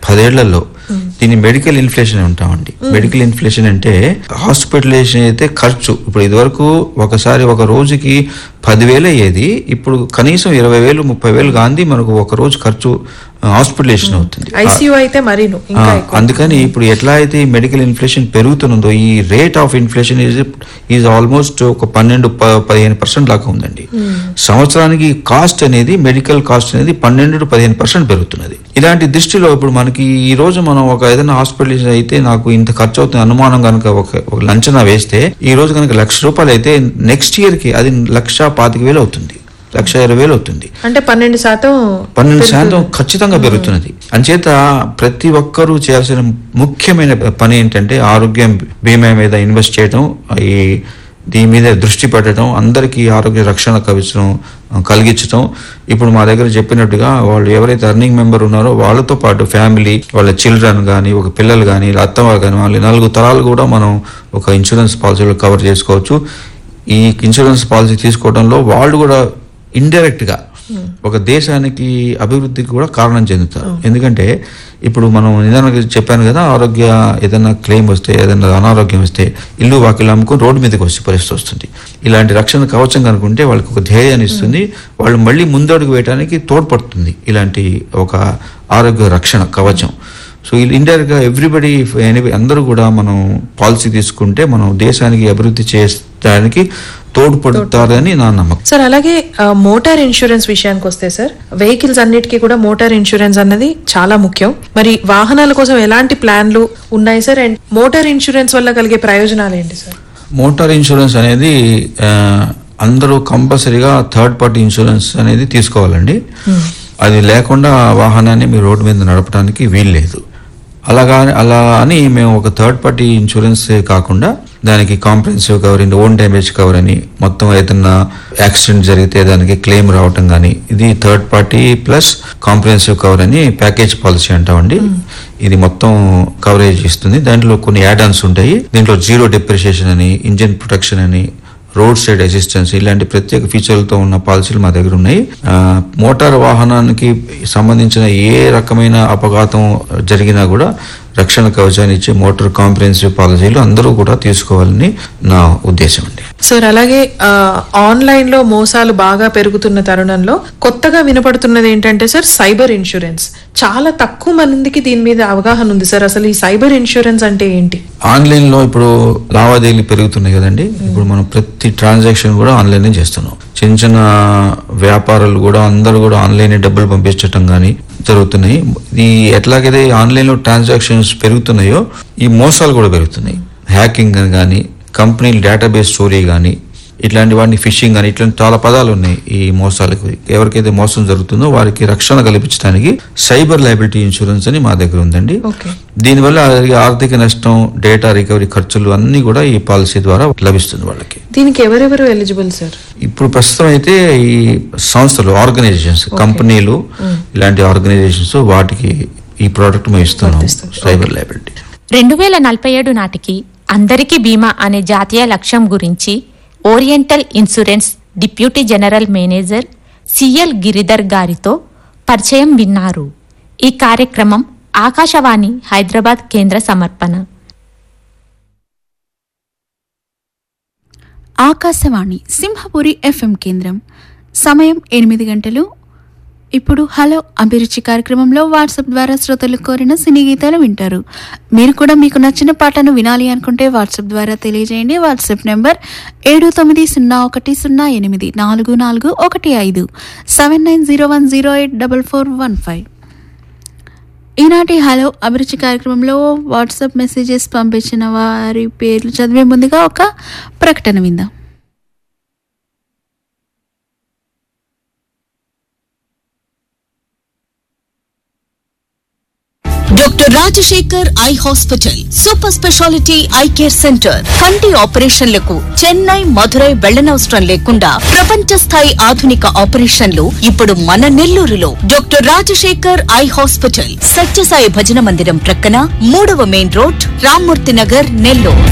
పదేళ్లలో దీన్ని medical inflation అంటామండి మెడికల్ ఇన్ఫ్లేషన్ అంటే హాస్పిటలైజేషన్ అయితే ఖర్చు ఇప్పుడు ఇదివరకు ఒకసారి ఒక రోజుకి పదివేలు అయ్యేది ఇప్పుడు కనీసం ఇరవై వేలు ముప్పై వేలు గాంధీ మనకు ఒక రోజు ఖర్చు హాస్పిటలైజేషన్ అవుతుంది ఐసీయూ అయితే మరీను ఆ, ఇంకా ఎక్కువ అందుకని ఇప్పుడు ఎట్లా అయితే ఈ మెడికల్ ఇన్ఫ్లేషన్ పెరుగుతున్నదో ఈ rate of inflation is is almost ఒక పన్నెండు ప- పదిహేను పర్సెంట్ దాకా ఉందండి సంవత్సరానికి కాస్ట్ అనేది మెడికల్ కాస్ట్ అనేది పన్నెండు టు పదిహేను పర్సెంట్ పెరుగుతున్నది ఇలాంటి దృష్టిలో ఇప్పుడు మనకి ఈ రోజు మనం ఒక ఏదైనా హాస్పిటల్ అయితే నాకు ఇంత ఖర్చు అవుతుంది అనుమానం కనుక ఒక ఒక లంచనా వేస్తే ఈ రోజు కనుక లక్ష రూపాయలు అయితే నెక్స్ట్ ఇయర్ కి అది లక్ష పాతిక వేలు అవుతుంది లక్ష ఇరవై వేలు అవుతుంది అంటే పన్నెండు శాతం పన్నెండు శాతం ఖచ్చితంగా పెరుగుతున్నది అంచేత ప్రతి ఒక్కరూ చేయాల్సిన ముఖ్యమైన పని ఏంటంటే ఆరోగ్యం బీమా మీద ఇన్వెస్ట్ చేయడం ఈ దీని మీద దృష్టి పెట్టడం అందరికీ ఆరోగ్య రక్షణ కవించడం కలిగించడం ఇప్పుడు మా దగ్గర చెప్పినట్టుగా వాళ్ళు ఎవరైతే అర్నింగ్ మెంబర్ ఉన్నారో వాళ్ళతో పాటు ఫ్యామిలీ వాళ్ళ చిల్డ్రన్ కానీ ఒక పిల్లలు కానీ అత్తవారు కానీ వాళ్ళ నాలుగు తరాలు కూడా మనం ఒక ఇన్సూరెన్స్ పాలసీలో కవర్ చేసుకోవచ్చు ఈ ఇన్సూరెన్స్ పాలసీ తీసుకోవడంలో వాళ్ళు కూడా ఇండైరెక్ట్ గా ఒక దేశానికి అభివృద్ధికి కూడా కారణం చెందుతారు ఎందుకంటే ఇప్పుడు మనం నిదానంగా చెప్పాను కదా ఆరోగ్య ఏదైనా క్లెయిమ్ వస్తే ఏదైనా అనారోగ్యం వస్తే ఇల్లు వాకిలు అమ్ముకొని రోడ్డు మీదకి వచ్చే పరిస్థితి వస్తుంది ఇలాంటి రక్షణ కవచం కనుకుంటే వాళ్ళకి ఒక ధైర్యాన్ని ఇస్తుంది వాళ్ళు మళ్ళీ ముందడుగు వేయడానికి తోడ్పడుతుంది ఇలాంటి ఒక ఆరోగ్య రక్షణ కవచం సో ఇండైరెక్ట్ గా ఎవ్రీబడి అందరూ కూడా మనం పాలసీ తీసుకుంటే మనం దేశానికి అభివృద్ధి చేయడానికి తోడ్పడతారని నా నమ్మకం సార్ అలాగే ఆ, మోటార్ ఇన్సూరెన్స్ విషయానికి వస్తే సార్ వెహికల్స్ అన్నిటికీ కూడా మోటార్ ఇన్సూరెన్స్ అన్నది చాలా ముఖ్యం మరి వాహనాల కోసం ఎలాంటి ప్లాన్లు ఉన్నాయి సార్ అండ్ మోటార్ ఇన్సూరెన్స్ వల్ల కలిగే ప్రయోజనాలు ఏంటి సార్ మోటార్ ఇన్సూరెన్స్ అనేది ఆ, అందరూ కంపల్సరీగా థర్డ్ పార్టీ ఇన్సూరెన్స్ అనేది తీసుకోవాలండి అది లేకుండా వాహనాన్ని మీరు రోడ్డు మీద నడపడానికి వీల్లేదు అలాగా అలా అని మేము ఒక థర్డ్ పార్టీ ఇన్సూరెన్స్ కాకుండా దానికి కాంప్రహెన్సివ్ కవర్ ఇండి ఓన్ డ్యామేజ్ కవర్ అని మొత్తం ఏదైనా యాక్సిడెంట్ జరిగితే దానికి క్లెయిమ్ రావటం కానీ ఇది third party plus comprehensive cover అని ప్యాకేజ్ పాలసీ అంటామండి ఇది మొత్తం కవరేజ్ ఇస్తుంది దాంట్లో కొన్ని యాడ్ ఆన్స్ ఉంటాయి దీంట్లో జీరో డిప్రిషియేషన్ అని ఇంజిన్ ప్రొటెక్షన్ అని రోడ్ సైడ్ అసిస్టెన్స్ ఇలాంటి ప్రత్యేక ఫీచర్లతో ఉన్న పాలసీలు మా దగ్గర ఉన్నాయి ఆ, మోటార్ వాహనానికి సంబంధించిన ఏ రకమైన అపఘాతం జరిగినా కూడా రక్షణ కవచాన్ని ఇచ్చే మోటార్ కాంప్రహెన్సివ్ పాలసీలు అందరూ కూడా తీసుకోవాలని నా ఉద్దేశం అండి సార్ అలాగే ఆ, ఆన్లైన్ లో మోసాలు బాగా పెరుగుతున్న తరుణంలో కొత్తగా వినపడుతున్నది ఏంటంటే సార్ సైబర్ ఇన్సూరెన్స్ చాలా తక్కువ మందికి దీని మీద అవగాహన ఉంది సార్ అసలు ఈ సైబర్ ఇన్సూరెన్స్ అంటే ఏంటి ఆన్లైన్ లో ఇప్పుడు లావాదేవీలు పెరుగుతున్నాయి కదండి ఇప్పుడు మనం ప్రతి ట్రాన్సాక్షన్ కూడా ఆన్లైన్ చేస్తున్నాం చిన్న చిన్న వ్యాపారాలు కూడా అందరూ కూడా ఆన్లైన్ డబ్బులు పంపించటం కానీ జరుగుతున్నాయి ఈ ఎట్లాగైతే ఆన్లైన్ లో ట్రాన్సాక్షన్స్ పెరుగుతున్నాయో ఈ మోసాలు కూడా పెరుగుతున్నాయి హ్యాకింగ్ కానీ కంపెనీ డేటాబేస్ స్టోరీ కానీ ఇట్లాంటి వాటిని ఫిషింగ్ అని ఇట్లాంటి చాలా పదాలు ఉన్నాయి ఈ మోసాలకు ఎవరికైతే మోసం జరుగుతుందో వారికి రక్షణ కల్పించడానికి సైబర్ లైబిలిటీ ఇన్సూరెన్స్ అని మా దగ్గర ఉందండి ఓకే దీనివల్ల జరిగే ఆర్థిక నష్టం డేటా రికవరీ ఖర్చులు అన్ని కూడా ఈ పాలసీ ద్వారా లభిస్తుంది వాళ్ళకి దీనికి ఎవరెవరు ఎలిజిబుల్ సార్ ఇప్పుడు ప్రస్తుతం అయితే ఈ సంస్థలు ఆర్గనైజేషన్స్ కంపెనీలు ఇలాంటి ఆర్గనైజేషన్స్ వాటికి ఈ ప్రోడక్ట్ మేము ఇస్తున్నాం వర్తిస్తుంది. సైబర్ లైబిలిటీ రెండు వేల నలభై ఏడు నాటికి అందరికీ బీమా అనే జాతీయ లక్ష్యం గురించి Oriental insurance deputy general manager CL Giridhar గారితో పరిచయం విన్నారు ఈ కార్యక్రమం ఆకాశవాణి హైదరాబాద్ కేంద్ర సమర్పణ ఆకాశవాణి సింహపురి ఎఫ్ఎం కేంద్రం సమయం ఎనిమిది గంటలు ఇప్పుడు హలో అభిరుచి కార్యక్రమంలో వాట్సాప్ ద్వారా శ్రోతలు కోరిన సినీ గీతాలు వింటారు మీరు కూడా మీకు నచ్చిన పాటను వినాలి అనుకుంటే వాట్సాప్ ద్వారా తెలియజేయండి వాట్సాప్ నెంబర్ ఏడు తొమ్మిది సున్నా ఒకటి సున్నా ఎనిమిది నాలుగు నాలుగు ఒకటి ఐదు seven nine zero one zero eight double four one five ఈనాటి హలో అభిరుచి కార్యక్రమంలో వాట్సాప్ మెసేజెస్ పంపించిన వారి పేర్లు చదివే ముందుగా ఒక ప్రకటన విందాం doctor Rajasekhar eye hospital super speciality eye care centre కంటి ఆపరేషన్లకు చెన్నై మధురై వెళ్లనవసరం లేకుండా ప్రపంచ స్థాయి ఆధునిక ఆపరేషన్లు ఇప్పుడు మన నెల్లూరులో doctor Rajasekhar eye hospital Sathya Sai భజన మందిరం ప్రక్కన మూడవ మెయిన్ రోడ్ రామ్మూర్తి నగర్ నెల్లూరు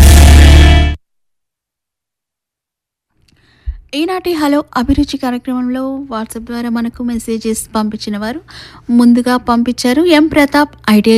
ఈనాటి హలో అభిరుచి కార్యక్రమంలో వాట్సాప్ ద్వారా మనకు మెసేజెస్ పంపించిన వారు ముందుగా పంపించారు ఎం ప్రతాప్ ఐటీఐ